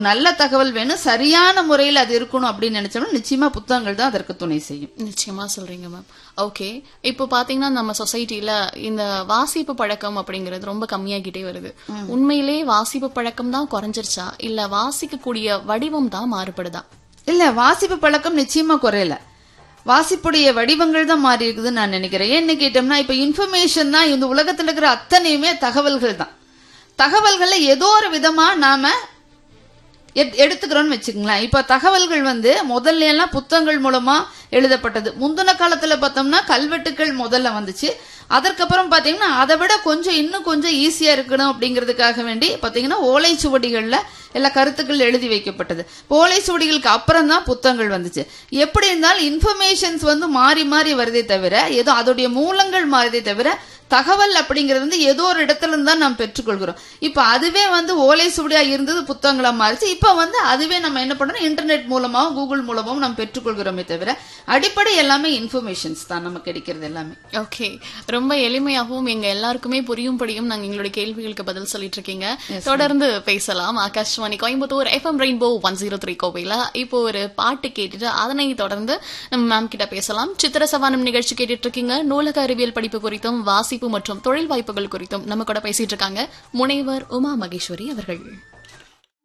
நல்ல தகவல் வேணும் சரியான முறையில் அது இருக்கணும் அப்படின்னு நினைச்சோம்னா நிச்சயமா புத்தகங்கள் தான் அதற்கு துணை செய்யும் நிச்சயமா சொல்றீங்க மேம் ஓகே இப்போ பாத்தீங்கன்னா நம்ம சொசைட்டில இந்த வாசிப்பு பழக்கம் அப்படிங்கிறது ரொம்ப கம்மியாகிட்டே வருது உண்மையிலே வாசிப்பு பழக்கம் தான் குறைஞ்சிருச்சா இல்ல வாசிக்கக்கூடிய வடிவம் தான் மாறுபடுதா இல்ல வாசிப்பு பழக்கம் நிச்சயமா குறையல வாசிப்புடைய வடிவங்கள் தான் மாறி இருக்குதுன்னு நான் நினைக்கிறேன் ஏன்னு கேட்டோம்னா இப்ப இன்ஃபர்மேஷன் தான் இந்த உலகத்துல இருக்கிற அத்தனையுமே தகவல்கள் தான் தகவல்களை ஏதோ ஒரு விதமா நாம எட்- எடுத்துக்கிறோம்னு வச்சுக்கங்களேன் இப்ப தகவல்கள் வந்து முதல்ல எல்லாம் புத்தகங்கள் மூலமா எழுதப்பட்டது முந்தின காலத்துல பார்த்தோம்னா கல்வெட்டுக்கள் முதல்ல வந்துச்சு அதற்கப்புறம் பாத்தீங்கன்னா அதை விட கொஞ்சம் இன்னும் கொஞ்சம் ஈஸியா இருக்கணும் அப்படிங்கிறதுக்காக வேண்டி பாத்தீங்கன்னா ஓலைச்சுவடிகள்ல எல்லா கருத்துக்கள் எழுதி வைக்கப்பட்டது இப்ப ஓலைச்சுவடிகளுக்கு அப்புறம் தான் புத்தகங்கள் வந்துச்சு எப்படி இருந்தாலும் இன்ஃபர்மேஷன்ஸ் வந்து மாறி மாறி வருதே தவிர ஏதோ அதோடைய மூலங்கள் மாறுதே தவிர தகவல் அப்படிங்கிறது வந்து ஏதோ ஒரு இடத்துல இருந்து தான் நாம் பெற்றுக்கொள்கிறோம் இப்ப அதுவே வந்து ஓலை சுவடியா இருந்தது புத்தகங்களா மாறிச்சு இப்ப வந்து அதுவே நம்ம என்ன பண்றோம் இன்டர்நெட் மூலமாவும் கூகுள் மூலமாவும் நாம் பெற்றுக்கொள்கிறோமே தவிர அடிப்படை எல்லாமே இன்ஃபர்மேஷன்ஸ் தான் நமக்கு கிடைக்கிறது எல்லாமே ஓகே ரொம்ப எளிமையாகவும் எங்க எல்லாருக்குமே புரியும்படியும் நாங்க எங்களுடைய கேள்விகளுக்கு பதில் சொல்லிட்டு இருக்கீங்க தொடர்ந்து பேசலாம் Akashvani Coimbatore FM rainbow one zero three கோவையில இப்போ ஒரு பாட்டு கேட்டுட்டு அதனை தொடர்ந்து நம்ம மேம் கிட்ட பேசலாம் சித்திர சவானம் நிகழ்ச்சி கேட்டுட்டு இருக்கீங்க நூலக அறிவியல் படிப்பு குறித்தும் வாசிப்பு மற்றும் தொழில் வாய்ப்புகள் குறித்தும் நம்ம கூட பேசிட்டு இருக்காங்க முனைவர் உமா மகேஸ்வரி அவர்கள்